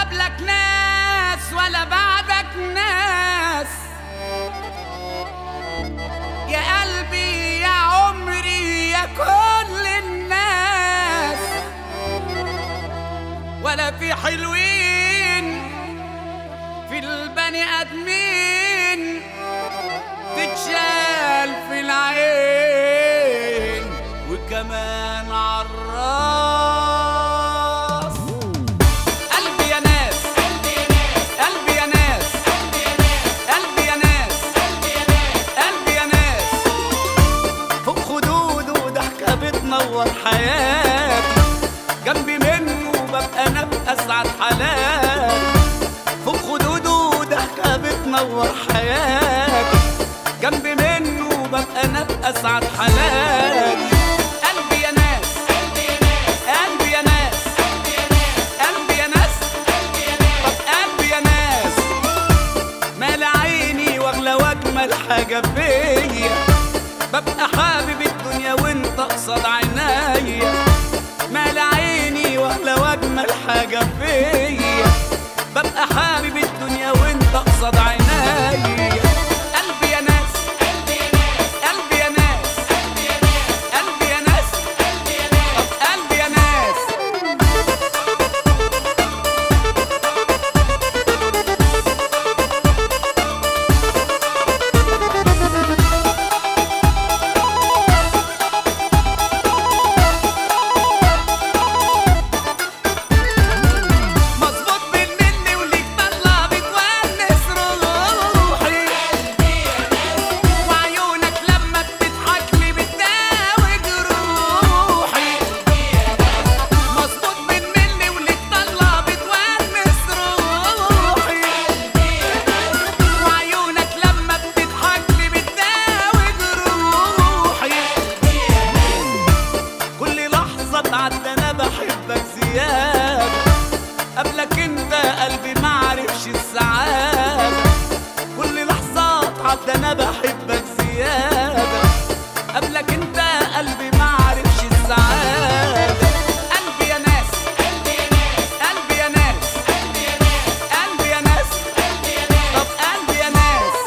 قبلك ناس ولا بعدك ناس يا قلبي يا عمري يا كل الناس ولا في حلوين في البني ادمين تتشال في العين وكمان عالراس قلبي يا ناس قلبي يا ناس قلبي يا ناس قلبي يا ناس فوق خدوده ضحكة بتنور حياتي جنبي منه ببقى انا بأسعد حالاتي فوق خدوده ضحكة بتنور حياتي جنبي منه ببقى انا بأسعد حالاتي قلبي يا ناس قلبي يا ناس قلبي يا ناس طب قلبي يا ناس مال عيني واغلى واجمل حاجة فيا ببقى حابب الدنيا وانت قصاد عينيا مال عيني واغلى واجمل حاجة فيا ببقى حابب الدنيا وانت قصاد عينيا قلبي يا ناس قلبي يا ناس قلبي يا ناس طب قلبي يا ناس مظبوط بالملي وليك طلع بتونس روحي وعيونك لما بتضحك لي بتداوي جروحي مظبوط بالملي وليك طلع بتونس روحي وعيونك لما بتضحك لي بتداوي جروحي كل لحظة تعدى أنا بحبك زيادة قبلك أنت قلبي معرفش السعادة كل لحظة تعدى أنا بحبك زيادة قبلك أنت قلبي معرفش السعادة قلبي يا ناس قلبي يا ناس قلبي يا ناس طب قلبي يا ناس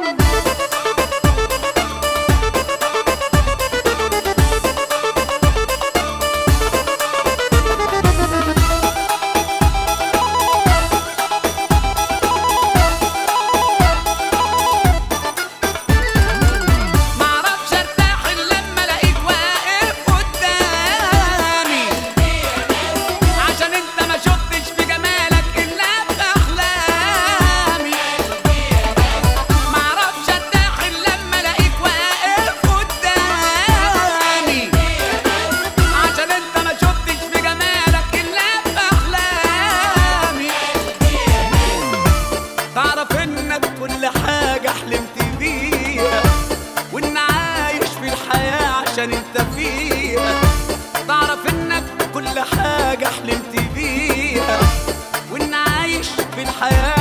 معرفش ارتاح الا لما الاقيك واقف قدامي عشان انت ما شفتش في جمالك الا باحلامي معرفش ارتاح الا لما الاقيك واقف قدامي عشان انت ما شفتش في جمالك الا باحلامي تعرف انك كل حاجة حلمت بيها وان عايش في الحياة عشان انت فيها تعرف انك كل حاجة حلمت بيها وان عايش في الحياة